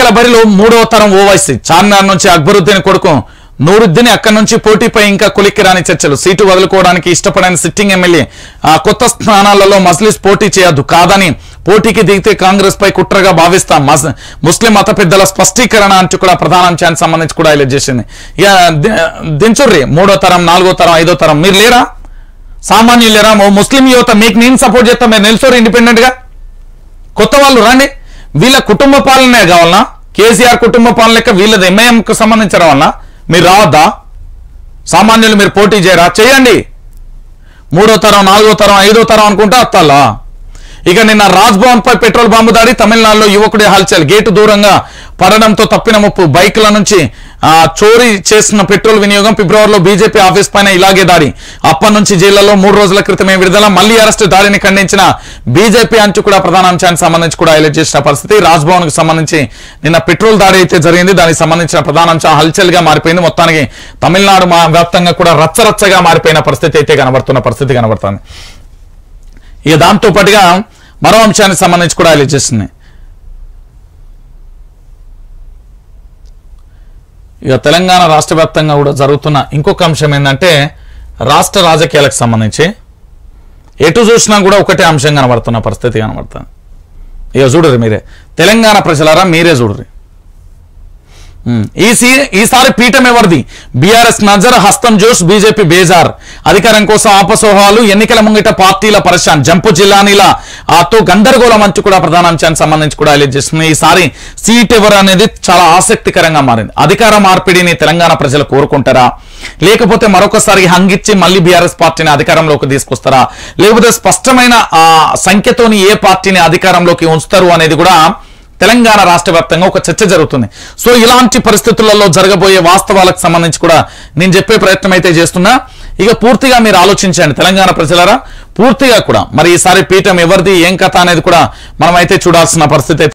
ఎన్నికల బరిలో మూడవ తరం ఓవైసీ చార్మినార్ నుంచి అక్బరుద్దీన్ కొడుకు నూరుద్దీన్ అక్కడి నుంచి పోటీపై ఇంకా కొలిక్కి రాని చర్చలు సీటు వదులుకోవడానికి ఇష్టపడని సిట్టింగ్ ఎమ్మెల్యే ఆ కొత్త స్థానాలలో మజ్లిస్ పోటీ చేయొద్దు కాదని పోటీకి దిగితే కాంగ్రెస్ పై కుట్రగా భావిస్తాం మస్- ముస్లిం మత పెద్దల స్పష్టీకరణ అంటూ కూడా ప్రధాన అంశానికి సంబంధించి కూడా హైలైట్ చేసింది ఇక ది- దించుర్రి మూడో తరం నాలుగో తరం ఐదో తరం మీరు లేరా సామాన్యులు లేరా ఓ ముస్లిం యువత మీకు నేను సపోర్ట్ చేస్తాం మీరు నిలుసోరు ఇండిపెండెంట్ గా కొత్త వాళ్ళు రండి వీళ్ళ కుటుంబ పాలనే కావాలనా కేసీఆర్ కుటుంబ పాలన లెక్క వీళ్ళది ఎంఐఎంకు సంబంధించిన వలన మీరు రావద్దా సామాన్యులు మీరు పోటీ చేయరా చేయండి మూడో తరం నాలుగో తరం ఐదో తరం అనుకుంటే అత్తాలా ఇక నిన్న రాజ్ భవన్ పై పెట్రోల్ బాంబు దాడి తమిళనాడులో యువకుడి హల్చల్ గేటు దూరంగా పడడంతో తప్పిన ముప్పు బైకుల నుంచి ఆ, చోరీ చేసిన పెట్రోల్ వినియోగం ఫిబ్రవరిలో బీజేపీ ఆఫీస్ పైన ఇలాగే దాడి అప్పటి నుంచి జైళ్లలో మూడు రోజుల క్రితమే విడుదల మళ్లీ అరెస్టు దాడిని ఖండించిన బీజేపీ అంచు కూడా ప్రధాన అంశానికి సంబంధించి కూడా హైలైట్ చేసిన పరిస్థితి రాజ్ భవన్ కు సంబంధించి నిన్న పెట్రోల్ దాడి అయితే జరిగింది దానికి సంబంధించిన ప్రధాన అంశం హల్చల్ గా మారిపోయింది మొత్తానికి తమిళనాడు మా వ్యాప్తంగా కూడా రచ్చరచ్చగా మారిపోయిన పరిస్థితి అయితే కనబడుతున్న పరిస్థితి కనబడుతుంది ఇక దాంతో పాటుగా మరో అంశానికి సంబంధించి కూడా హైలైట్ చేస్తుంది ఇక తెలంగాణ రాష్ట్ర వ్యాప్తంగా కూడా జరుగుతున్న ఇంకొక అంశం ఏంటంటే రాష్ట్ర రాజకీయాలకు సంబంధించి ఎటు చూసినా కూడా ఒకటే అంశం కనబడుతున్న పరిస్థితి కనబడుతుంది ఇక చూడరు మీరే తెలంగాణ ప్రజలారా మీరే చూడరు ఉమ్. ఈ సీ- ఈసారి పీఠం ఎవరిది బీఆర్ఎస్ నజర్ హస్తం జోష్ బీజేపీ బేజార్ అధికారం కోసం ఆపసోహాలు ఎన్నికల ముంగిట పార్టీల పరిశాన్ జంపు జిల్లానీల ఆతో గందరగోళం అంచు కూడా ప్రధాన అంశానికి సంబంధించి కూడా హైలైట్ చేస్తుంది ఈసారి సీట్ ఎవరు అనేది చాలా ఆసక్తికరంగా మారింది అధికార మార్పిడిని తెలంగాణ ప్రజలు కోరుకుంటారా లేకపోతే మరొకసారి హంగిచ్చి మళ్ళీ బీఆర్ఎస్ పార్టీని అధికారంలోకి తీసుకొస్తారా లేకపోతే స్పష్టమైన ఆ సంఖ్యతోని ఏ పార్టీని అధికారంలోకి ఉంచుతారు అనేది కూడా తెలంగాణ రాష్ట్ర వ్యాప్తంగా ఒక చర్చ జరుగుతుంది సో ఇలాంటి పరిస్థితులలో జరగబోయే వాస్తవాలకు సంబంధించి కూడా నేను చెప్పే ప్రయత్నం అయితే చేస్తున్నా ఇక పూర్తిగా మీరు ఆలోచించండి తెలంగాణ ప్రజలరా పూర్తిగా కూడా మరి ఈసారి పీఠం ఎవరిది ఏం కథ అనేది కూడా మనం అయితే చూడాల్సిన పరిస్థితి అయితే